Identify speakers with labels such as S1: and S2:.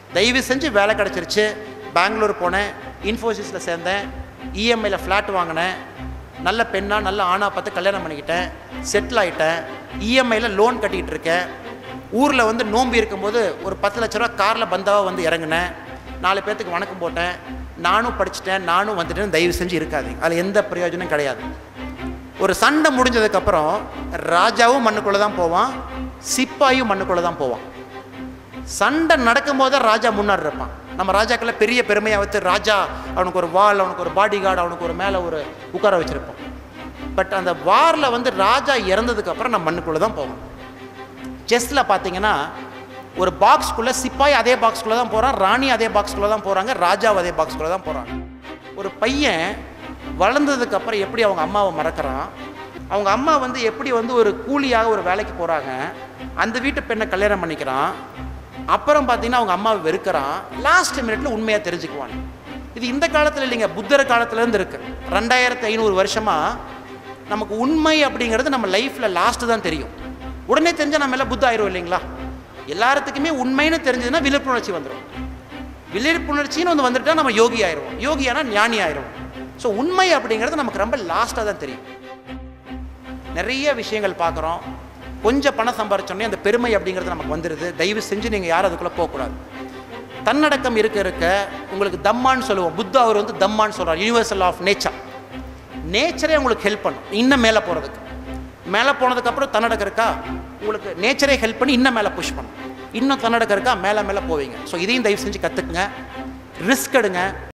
S1: தயவு செஞ்சு வேலை கிடச்சிருச்சு பெங்களூர் போனேன் இன்ஃபோசிஸில் சேர்ந்தேன் இஎம்ஐயில் ஃப்ளாட் வாங்கினேன் நல்ல பெண்ணாக நல்ல ஆணாக பார்த்து கல்யாணம் பண்ணிக்கிட்டேன் செட்டில் ஆகிட்டேன் இஎம்ஐயில் லோன் கட்டிக்கிட்டு இருக்கேன் ஊரில் வந்து நோம்பி இருக்கும்போது ஒரு பத்து லட்ச ரூபா காரில் பந்தாவாக வந்து இறங்கினேன் நாலு பேர்த்துக்கு வணக்கம் போட்டேன் நானும் படிச்சிட்டேன் நானும் வந்துட்டேன் தயவு செஞ்சு இருக்காதீங்க அதில் எந்த பிரயோஜனம் கிடையாது ஒரு சண்டை முடிஞ்சதுக்கப்புறம் ராஜாவும் மண்ணுக்குள்ளே தான் போவான் சிப்பாயும் மண்ணுக்குள்ளே தான் போவான் சண்டை நடக்கும்போது தான் ராஜா முன்னாடி இருப்பான் நம்ம ராஜாக்களை பெரிய பெருமையாக வச்சு ராஜா அவனுக்கு ஒரு வால் அவனுக்கு ஒரு பாடி கார்டு அவனுக்கு ஒரு மேலே ஒரு உட்கார வச்சுருப்போம் பட் அந்த வாரில் வந்து ராஜா இறந்ததுக்கப்புறம் நம்ம மண்ணுக்குள்ளே தான் போவோம் செஸ்ஸில் பார்த்தீங்கன்னா ஒரு பாக்ஸ்க்குள்ளே சிப்பாய் அதே பாக்ஸ்குள்ளே தான் போகிறான் ராணி அதே பாக்ஸ்குள்ளே தான் போகிறாங்க ராஜாவும் அதே பாக்ஸ்குள்ளே தான் போகிறாங்க ஒரு பையன் வளர்ந்ததுக்கப்புறம் எப்படி அவங்க அம்மாவை மறக்கிறான் அவங்க அம்மா வந்து எப்படி வந்து ஒரு கூலியாக ஒரு வேலைக்கு போகிறாங்க அந்த வீட்டு பெண்ணை கல்யாணம் பண்ணிக்கிறான் அப்புறம் பார்த்தீங்கன்னா அவங்க அம்மாவை வெறுக்கிறான் லாஸ்ட் மினிட்ல உண்மையாக தெரிஞ்சுக்குவான் இது இந்த காலத்தில் இல்லைங்க புத்தர் காலத்துலேருந்து இருக்கு ரெண்டாயிரத்தி ஐநூறு வருஷமாக நமக்கு உண்மை அப்படிங்கிறது நம்ம லைஃப்பில் லாஸ்ட்டு தான் தெரியும் உடனே தெரிஞ்சால் நம்ம எல்லாம் புத்த ஆயிரும் இல்லைங்களா எல்லாத்துக்குமே உண்மைன்னு தெரிஞ்சதுன்னா விழிப்புணர்ச்சி வந்துடும் விழிப்புணர்ச்சின்னு வந்து வந்துட்டா நம்ம யோகி ஆயிடுவோம் யோகியானா ஞானி ஆயிடுவோம் ஸோ உண்மை அப்படிங்கிறது நமக்கு ரொம்ப லாஸ்ட்டாக தான் தெரியும் நிறைய விஷயங்கள் பார்க்குறோம் கொஞ்சம் பணம் சம்பாரிச்சோடனே அந்த பெருமை அப்படிங்கிறது நமக்கு வந்துடுது தயவு செஞ்சு நீங்கள் யாரும் அதுக்குள்ளே போகக்கூடாது தன்னடக்கம் இருக்க இருக்க உங்களுக்கு தம்மான்னு சொல்லுவோம் புத்தா அவர் வந்து தம்மான்னு சொல்கிறார் யூனிவர்சல் ஆஃப் நேச்சர் நேச்சரே உங்களுக்கு ஹெல்ப் பண்ணும் இன்னும் மேலே போகிறதுக்கு மேலே போனதுக்கப்புறம் தன்னடக்கம் இருக்கா உங்களுக்கு நேச்சரே ஹெல்ப் பண்ணி இன்னும் மேலே புஷ் பண்ணும் இன்னும் தன்னடக்கம் இருக்கா மேலே மேலே போவீங்க ஸோ இதையும் தயவு செஞ்சு கற்றுக்குங்க ரிஸ்க் எடுங்க